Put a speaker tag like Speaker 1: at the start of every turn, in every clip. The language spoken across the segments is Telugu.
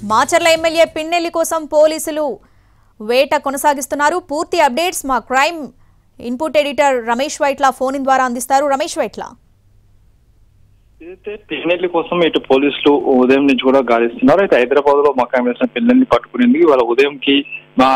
Speaker 1: మాచర్ల ఎమ్మెల్యే పిన్నెల్లి కోసం పోలీసులు వేట కొనసాగిస్తున్నారు పూర్తి అప్డేట్స్ మా crime input editor Ramesh Vaitla phone in ద్వారా అందిస్తారు రమేష్ వైట్ల
Speaker 2: అయితే పిన్నెల్లి కోసం ఇటు పోలీసులు ఉదయం నుంచి కూడా గాలిస్తున్నారు అయితే హైదరాబాద్ లో మకాం వేసిన పిల్లల్ని పట్టుకునేందుకు ఇవాళ ఉదయంకి మా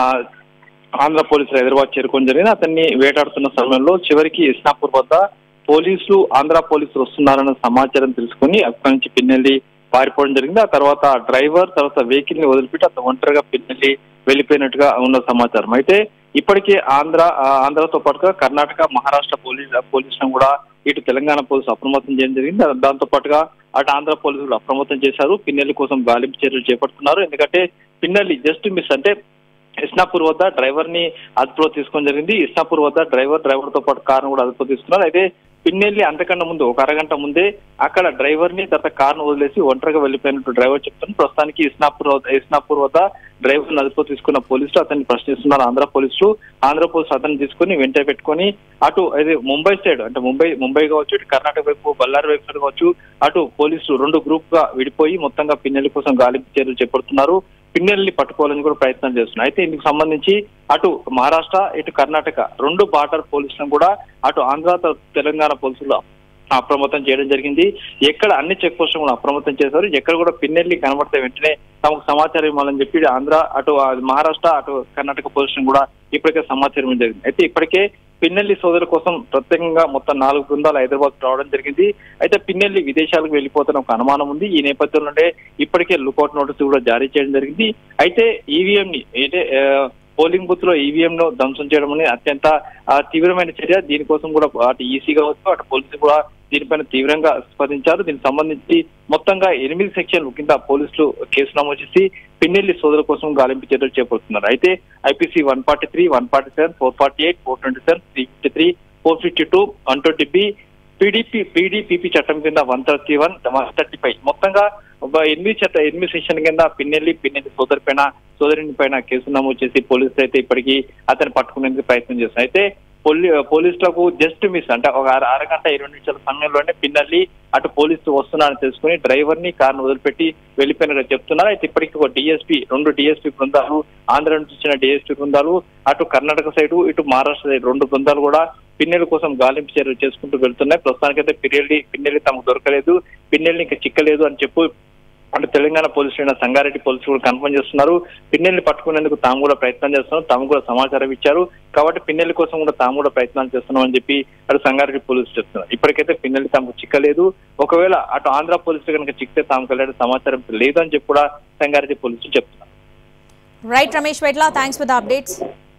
Speaker 2: ఆంధ్ర పోలీసులు హైదరాబాద్ చేరుకోవడం జరిగింది అతన్ని వేటాడుతున్న సమయంలో చివరికి ఇస్నాపూర్ వద్ద పోలీసులు ఆంధ్ర పోలీసులు వస్తున్నారన్న సమాచారం తెలుసుకుని అక్కడి నుంచి పిన్నెల్లి పారిపోవడం జరిగింది ఆ తర్వాత డ్రైవర్ తర్వాత వెహికల్ ని వదిలిపెట్టి అతను ఒంటరిగా పిన్నెల్లి వెళ్ళిపోయినట్టుగా ఉన్న సమాచారం అయితే ఇప్పటికే ఆంధ్ర ఆ, ఆంధ్రతో పాటుగా కర్ణాటక మహారాష్ట్ర పోలీస్ పోలీసులను కూడా ఇటు తెలంగాణ పోలీసులు అప్రమత్తం చేయడం జరిగింది దాంతో పాటుగా అటు ఆంధ్ర పోలీసులు అప్రమత్తం చేశారు పిన్నెల్లి కోసం గాలింపు చర్యలు చేపడుతున్నారు ఎందుకంటే పిన్నెల్లి జస్ట్ మిస్ అంటే ఇస్నాపూర్ వద్ద డ్రైవర్ ని అదుపులో తీసుకోవడం జరిగింది ఇస్నాపూర్ వద్ద డ్రైవర్ డ్రైవర్ తో పాటు కారును కూడా అదుపులో తీసుకున్నారు అయితే పిన్నెల్లి అంతకన్నా ముందు ఒక అరగంట ముందే అక్కడ డ్రైవర్ ని తర్వాత కారును వదిలేసి ఒంటరిగా వెళ్ళిపోయినట్టు డ్రైవర్ చెప్తున్నారు ప్రస్తుతానికి ఇస్నాపూర్ వద్ద ఇస్నాపూర్ వద్ద డ్రైవర్ ని అదుపులో తీసుకున్న పోలీసులు అతన్ని ప్రశ్నిస్తున్నారు ఆంధ్ర పోలీసులు ఆంధ్ర పోలీసులు అతన్ని తీసుకుని వెంట పెట్టుకొని అటు అది ముంబై సైడ్ అంటే ముంబై ముంబై కావచ్చు ఇటు కర్ణాటక వైపు బళ్ళారి వైపు సైడ్ కావచ్చు అటు పోలీసులు రెండు గ్రూప్ గా విడిపోయి మొత్తంగా పిన్నెల్లి కోసం గాలింపు చర్యలు చేపడుతున్నారు పిన్నెల్ని పట్టుకోవాలని కూడా ప్రయత్నం చేస్తున్నారు అయితే ఇందుకు సంబంధించి అటు మహారాష్ట్ర ఇటు కర్ణాటక రెండు బార్డర్ పోలీసులను కూడా అటు ఆంధ్ర త- తెలంగాణ పోలీసులు అప్రమత్తం చేయడం జరిగింది ఎక్కడ అన్ని చెక్ పోస్టులు కూడా అప్రమత్తం చేశారు ఎక్కడ కూడా పిన్నెల్లి కనబడితే వెంటనే తమకు సమాచారం ఇవ్వాలని చెప్పి ఆంధ్ర అటు ఆ మహారాష్ట్ర అటు కర్ణాటక పోలీసులను కూడా ఇప్పటికే సమాచారం ఇవ్వడం జరిగింది అయితే ఇప్పటికే పిన్నెల్లి సోదరుల కోసం ప్రత్యేకంగా మొత్తం నాలుగు బృందాలు హైదరాబాద్ రావడం జరిగింది అయితే పిన్నెల్లి విదేశాలకు వెళ్ళిపోతున్న ఒక అనుమానం ఉంది ఈ నేపథ్యంలోనే ఇప్పటికే లుకౌట్ నోటీసు కూడా జారీ చేయడం జరిగింది అయితే ఈవీఎం ని అంటే ఆ, పోలింగ్ బూత్ లో ఈవీఎం ను ధ్వంసం చేయడం అనేది అత్యంత ఆ, తీవ్రమైన చర్య దీనికోసం కూడా అటు ఈసీ కావచ్చు అటు పోలీసులు కూడా దీనిపైన తీవ్రంగా స్పందించారు దీనికి సంబంధించి మొత్తంగా ఎనిమిది సెక్షన్లు కింద పోలీసులు కేసు నమోదు చేసి పిన్నెల్లి సోదరుల కోసం గాలింపు చర్యలు చేపడుతున్నారు అయితే IPC one forty three one forty seven four forty eight four twenty seven three fifty three four fifty two one twenty B PDP PDPP చట్టం కింద one thirty one one thirty five మొత్తంగా ఒక ఎనిమిది చట్ట ఎనిమిది సెక్షన్ కింద పిన్నెల్లి పిన్నెల్లి సోదరి పైన సోదరుని పైన కేసు నమోదు చేసి పోలీసులు అయితే ఇప్పటికీ అతను పట్టుకునేందుకు ప్రయత్నం చేస్తున్నారు అయితే పోలీ పోలీసులకు జస్ట్ మిస్ అంటే ఒక అర- అరగంట ఇరవై నిమిషాల సమయంలోనే పిన్నల్లి అటు పోలీసులు వస్తున్నారని తెలుసుకుని డ్రైవర్ ని కారును వదిలిపెట్టి వెళ్ళిపోయినట్టు చెప్తున్నారు అయితే ఇప్పటికీ ఒక డిఎస్పీ రెండు డిఎస్పీ బృందాలు ఆంధ్ర నుంచి వచ్చిన డిఎస్పీ బృందాలు అటు కర్ణాటక సైడ్ ఇటు మహారాష్ట్ర సైడ్ రెండు బృందాలు కూడా పిన్నెల కోసం గాలింపు చర్యలు చేసుకుంటూ వెళ్తున్నాయి ప్రస్తుతానికైతే పిన్నెల్లి పిన్నెల్లి తమకు దొరకలేదు పిన్నెల్ని ఇంకా చిక్కలేదు అని చెప్పు అటు తెలంగాణ పోలీసులు అయిన సంగారెడ్డి పోలీసులు కూడా కన్ఫర్మ్ చేస్తున్నారు పిన్నెల్ని పట్టుకునేందుకు తాము కూడా ప్రయత్నం చేస్తున్నారు తాము కూడా సమాచారం ఇచ్చారు కాబట్టి పిన్నెల్లి కోసం కూడా తాము కూడా ప్రయత్నాలు చేస్తున్నాం అని చెప్పి అటు సంగారెడ్డి పోలీసులు చెప్తున్నారు ఇప్పటికైతే పిన్నెల్లి తమకు చిక్కలేదు ఒకవేళ అటు ఆంధ్ర పోలీసులు కనుక చిక్కితే తాము కలిగే సమాచారం లేదు అని చెప్పి కూడా సంగారెడ్డి పోలీసులు చెప్తున్నారు
Speaker 1: right Ramesh Vaitla thanks for the updates